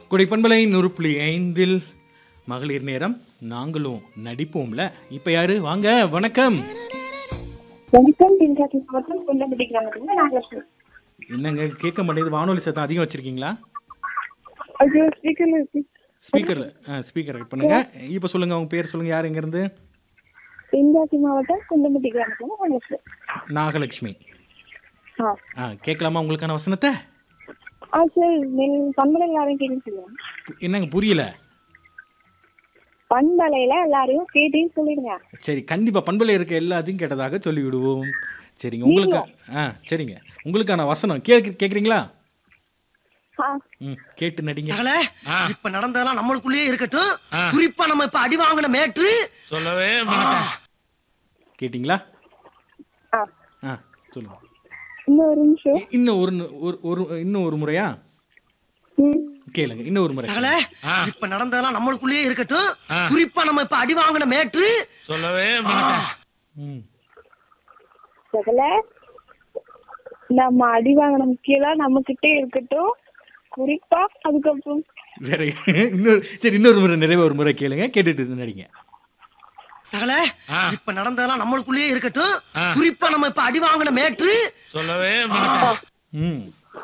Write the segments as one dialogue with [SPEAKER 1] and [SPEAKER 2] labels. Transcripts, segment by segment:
[SPEAKER 1] கொடைப்பண்பலை நூறு புள்ளி ஐந்தில் மகளிர் நேரம் நாங்களும் நடிப்போம்ல இப்போ யாரு வாங்க வணக்கம்
[SPEAKER 2] வணக்கம் தென்காசி மாவட்டம் கொல்லம்பட்டி கிராமத்துல நாகலட்சுமி
[SPEAKER 1] என்னங்க கேட்க மாட்டேங்குது வானொலி சத்தம் அதிகம் வச்சிருக்கீங்களா
[SPEAKER 2] ஐயோ ஸ்பீக்கர்ல இருக்கு
[SPEAKER 1] ஸ்பீக்கரில் ஆ ஸ்பீக்கர் கட் பண்ணுங்க இப்போ சொல்லுங்க உங்க பேர் சொல்லுங்க யார் எங்கேருந்து
[SPEAKER 2] தென்காசி மாவட்டம் கொல்லம்பட்டி கிராமத்துல நாகலட்சுமி
[SPEAKER 1] நாகலட்சுமி
[SPEAKER 2] ஆ
[SPEAKER 1] ஆ கேட்கலாமா உங்களுக்கான வசனத்தை
[SPEAKER 2] ஆ சரி நீங்கள் பண்பலையில் யாரையும் கேட்டு சொல்லுங்க
[SPEAKER 1] என்னங்க புரியல
[SPEAKER 2] பண்பலையில எல்லாரையும் கேட்டேன்னு சொல்லிடுங்க
[SPEAKER 1] சரி கண்டிப்பா பண்பலை இருக்க எல்லாத்தையும் கேட்டதாக சொல்லி விடுவோம் சரிங்க உங்களுக்கு ஆ சரிங்க உங்களுக்கான வசனம் கேட்க கேட்குறீங்களா
[SPEAKER 2] ஆ
[SPEAKER 1] ம் கேட்டு நடிங்க
[SPEAKER 3] சகல இப்ப நடந்ததெல்லாம் நம்மளுக்குள்ளேயே இருக்கட்டும் குறிப்பா நம்ம இப்ப அடி வாங்கின மேட்ரு
[SPEAKER 4] சொல்லவே
[SPEAKER 1] கேட்டிங்களா
[SPEAKER 2] ஆ
[SPEAKER 1] ஆ சொல்லுங்க
[SPEAKER 2] இன்னும் ஒரு நிமிஷம்
[SPEAKER 1] இ- இன்னும் ஒரு நு- ஒரு ஒரு இன்னும் ஒரு முறையா
[SPEAKER 2] ம்
[SPEAKER 1] கேளுங்க இன்னும் ஒரு முறை
[SPEAKER 3] சகல இப்ப நடந்ததெல்லாம் நம்மளுக்குள்ளேயே இருக்கட்டும் குறிப்பா நம்ம இப்ப அடி வாங்கின மேட்ரு
[SPEAKER 4] சொல்லவே
[SPEAKER 1] ம்
[SPEAKER 2] சகல நம்ம அடி வாங்கின முக்கியம் நம்ம கிட்டே இருக்கட்டும் குறிப்பா அதுக்கப்புறம்
[SPEAKER 1] வேற இன்னொரு சரி இன்னொரு முறை நிறைய ஒரு முறை கேளுங்க கேட்டுட்டு நடிங்க
[SPEAKER 3] சகல இப்ப நடந்ததெல்லாம் நம்மளுக்குள்ளேயே இருக்கட்டும் குறிப்பா நம்ம இப்ப அடி வாங்கின மேட்ரு
[SPEAKER 4] சொல்லவே
[SPEAKER 1] ம்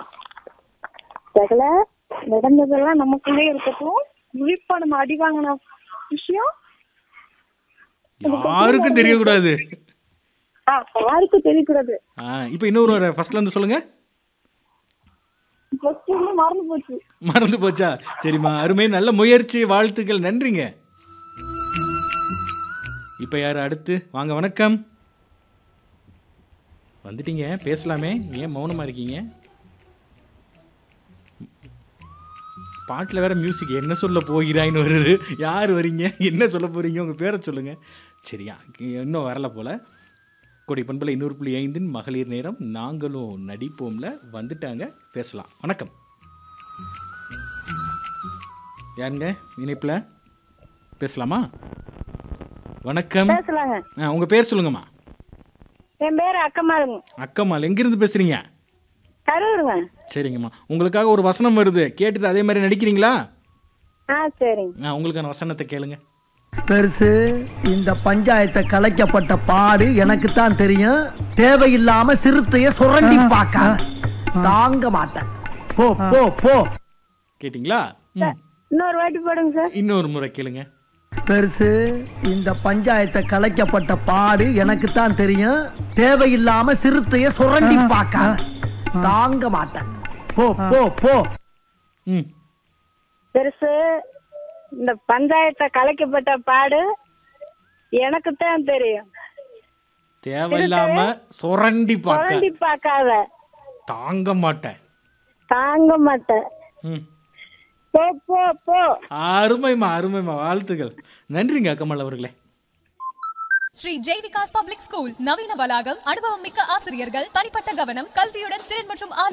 [SPEAKER 2] சகல நடந்ததெல்லாம் நமக்குள்ளே இருக்கட்டும் குறிப்பா நம்ம அடி வாங்கின விஷயம்
[SPEAKER 1] யாருக்கும் தெரியக்கூடாது
[SPEAKER 2] ஆ யாருக்கும் தெரியக்கூடாது
[SPEAKER 1] ஆ இப்போ இன்னொரு ஃபர்ஸ்ட்ல இருந்து சொல்லுங்க
[SPEAKER 2] ஃபர்ஸ்ட் வந்து மறந்து போச்சு
[SPEAKER 1] மறந்து போச்சா சரிம்மா அருமை நல்ல முயற்சி வாழ்த்துக்கள் நன்றிங்க இப்போ யார் அடுத்து வாங்க வணக்கம் வந்துட்டீங்க பேசலாமே ஏன் மௌனமா இருக்கீங்க பாட்டில் வேற மியூசிக் என்ன சொல்ல போகிறாய்ன்னு வருது யார் வரீங்க என்ன சொல்ல போறீங்க உங்கள் பேரை சொல்லுங்க சரியா இன்னும் வரல போல கொடி பண்பலை இன்னொரு புள்ளி ஐந்தின் மகளிர் நேரம் நாங்களும் நடிப்போம்ல வந்துட்டாங்க பேசலாம் வணக்கம் யாருங்க இணைப்பில் பேசலாமா வணக்கம்
[SPEAKER 2] பேசலாங்க
[SPEAKER 1] ஆ உங்கள் பேர் சொல்லுங்கம்மா
[SPEAKER 2] என் பேர் அக்கம்மாளுங்க
[SPEAKER 1] அக்கம்மாள் எங்கேருந்து பேசுகிறீங்க
[SPEAKER 2] கரூருங்க
[SPEAKER 1] சரிங்கம்மா உங்களுக்காக ஒரு வசனம் வருது கேட்டுட்டு அதே மாதிரி நடிக்கிறீங்களா
[SPEAKER 2] ஆ சரிங்க
[SPEAKER 1] ஆ உங்களுக்கான வசனத்தை கேளுங்க
[SPEAKER 5] பெருசு இந்த பஞ்சாயத்தை கலைக்கப்பட்ட பாடு எனக்கு தான் தெரியும் தேவையில்லாம சிறுத்தைய சுரண்டி பார்க்க தாங்க மாட்டேன் போ போ போ
[SPEAKER 1] கேட்டிங்களா ம்
[SPEAKER 2] இன்னொரு வாட்டி போடுங்க சார்
[SPEAKER 1] இன்னொரு முறை கேளுங்க
[SPEAKER 5] பெருசு இந்த பஞ்சாயத்தை கலைக்கப்பட்ட பாடு எனக்கு தான் தெரியும் தேவையில்லாம சிறுத்தைய சுரண்டி பார்க்க தாங்க மாட்டேன் போ போ போ
[SPEAKER 1] ம்
[SPEAKER 2] பெருசு இந்த பஞ்சாயத்தை கலைக்கப்பட்ட பாடு எனக்கு தான் தெரியும்
[SPEAKER 1] தேவையில்லாம சுரண்டி
[SPEAKER 2] குழந்தை
[SPEAKER 1] பார்க்க
[SPEAKER 2] பார்க்காத
[SPEAKER 1] தாங்க மாட்டேன்
[SPEAKER 2] தாங்க மாட்டேன்
[SPEAKER 1] ம்
[SPEAKER 2] போ போ போ
[SPEAKER 1] அருமைம்மா அருமைம்மா வாழ்த்துக்கள் நன்றிங்க அக்கமல் அவர்களே
[SPEAKER 6] ஸ்ரீ ஜெய் விகாஸ் பப்ளிக் ஸ்கூல் நவீன வளாகம் அனுபவம் மிக்க ஆசிரியர்கள் தனிப்பட்ட கவனம் கல்வியுடன் திறன் மற்றும்